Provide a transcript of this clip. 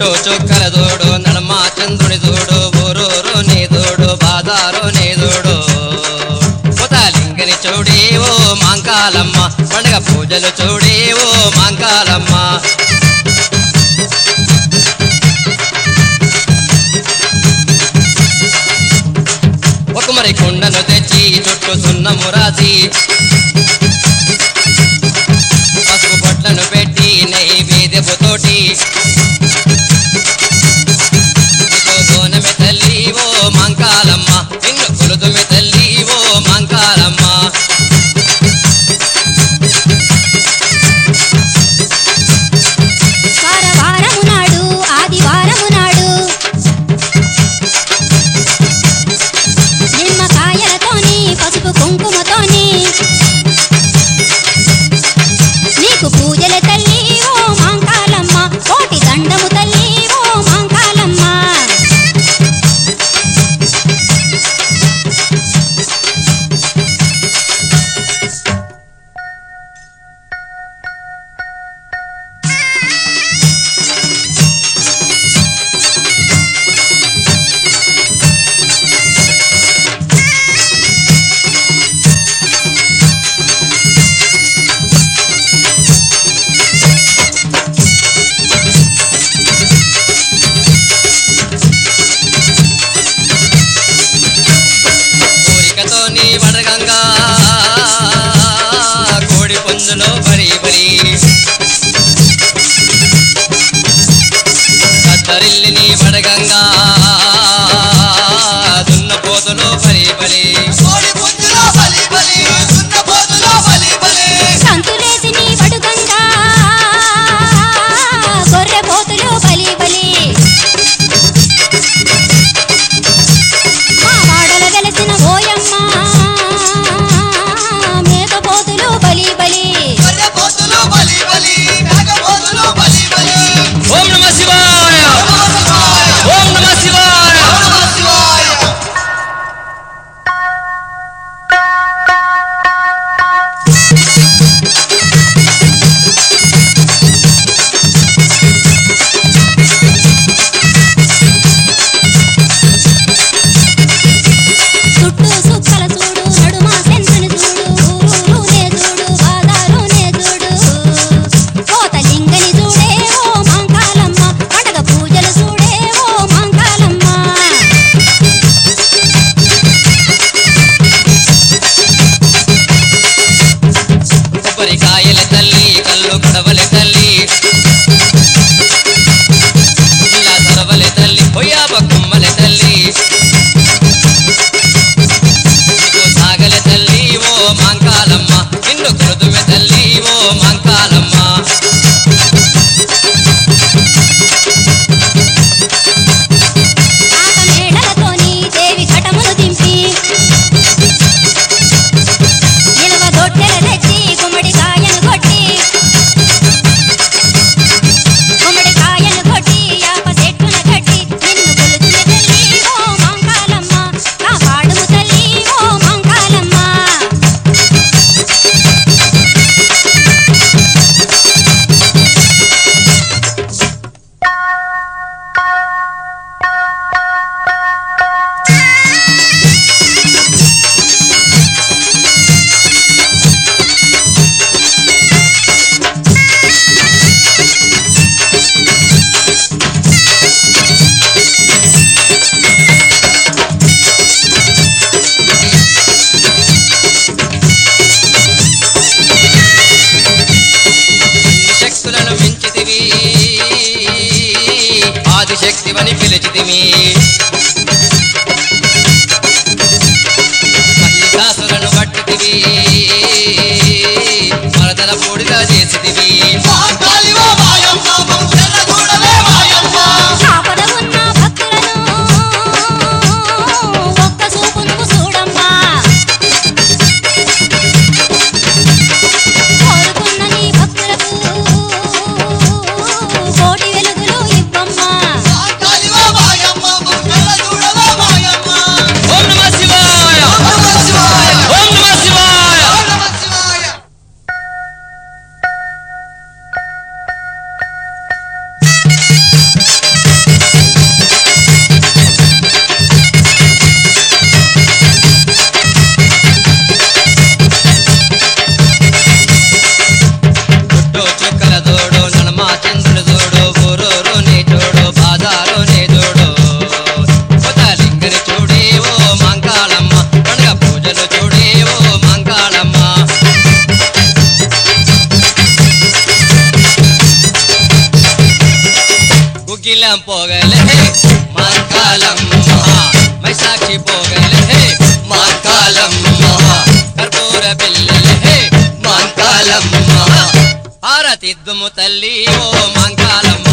పుట్టు చుక్కల చూడు నడమ చంద్రుని చూడు ఊరూరు నీ చూడు బాదారు నీ చూడు పుతాలింగని చూడి ఓ మాంకాలమ్మ పండగ పూజలు చూడి ఓ మాంకాలమ్మ ఒక మరి కుండను తెచ్చి చుట్టూ సున్నము రాసి పసుపు బొట్లను పెట్టి నైవేద్యపుతోటి నీకు బోనమే తల్లి ఓ మంకాలమ్మ నిన్ను కొలుదుమే తల్లి ఓ మంకాలమ్మ వార వారము నాడు ఆదివారము నాడు నిమ్మకాయలతోని పసుపు కుంకుమతోని నీకు పూజల తల్లి ఓ మాంకాలమ్మ కోటి దండము తల్లి ఓ మాంకాలమ్మ కోరికతో నీ వడగంగా కోడి పుంజులో బరి బరి కత్తరిల్లి నీ వడగంగా దున్న పోతులో బరి బలి కోడి పుంజులో బలి బలి దున్నపోతులో బలి బలి సంతులేసి నీ వడుగంగా గొర్రె పోతులు బలి బలి మా వాడల వెలసిన ఓయమ్మ మేకపోతులు బలి బలి గొర్రె పోతులు బలి బలి మేకపోతులు బలి బలి ఓం నమ శివాయ ఓం నమ శివాయ నమః శివాయ చుట్టూ సుక్కల చూడు నడుమ సెంతుని చూడు ఊరూరునే చూడు బాదారునే చూడు కోతలింగని చూడే ఓ మాంకాలమ్మ పండగ పూజలు చూడే ఓ మాంకాలమ్మ కొబ్బరికాయల తల్లి కళ్ళు కడవల తల్లి ఇలా సరవల తల్లి పొయ్యాబ కుమ్మల తల్లి నీకు సాగల తల్లి ఓ మాంకాలమ్మ నిన్ను కొడుతుమె తల్లి ఓ మాంకాలమ్మ ఆట మేడలతోని దేవి ఘటములు దింపి నిలవ దొట్టెల తెచ్చి గుమ్మడికాయను కొట్టి గుమ్మడికాయను కొట్టి యాప చెట్టున కట్టి నిన్ను కొలుతున్న తల్లి ఓ మంకాలమ్మ నా పాడుము తల్లి ఓ మంకాలమ్మ అన్ని శక్తులను మించితివి ఆదిశక్తివని పిలిచితివి మహిషాసులను పట్టితివి మరదల పూడిగా చేసితివి మాంకాళివో మాయమ్మ మమ్ముల చూడవే మాయమ్మ ఆపద ఉన్న భక్తులను ఒక్క చూపు నువ్వు చూడమ్మా కోరుకున్న నీ భక్తులకు కోటి వెలుగులు ఇవ్వమ్మా మాంకాళివో మాయమ్మ మమ్ముల చూడవే మాయమ్మ ఓం నమ శివాయ నమః శివాయ ఓం నమ శివాయ నమః శివాయ మేళం పోగలే మాంకాలమ్మ మైసాక్షి పోగలే మాంకాలమ్మ కర్పూర పిల్లలే మాంకాలమ్మ హారతిద్దుము తల్లి ఓ మాంకాలమ్మ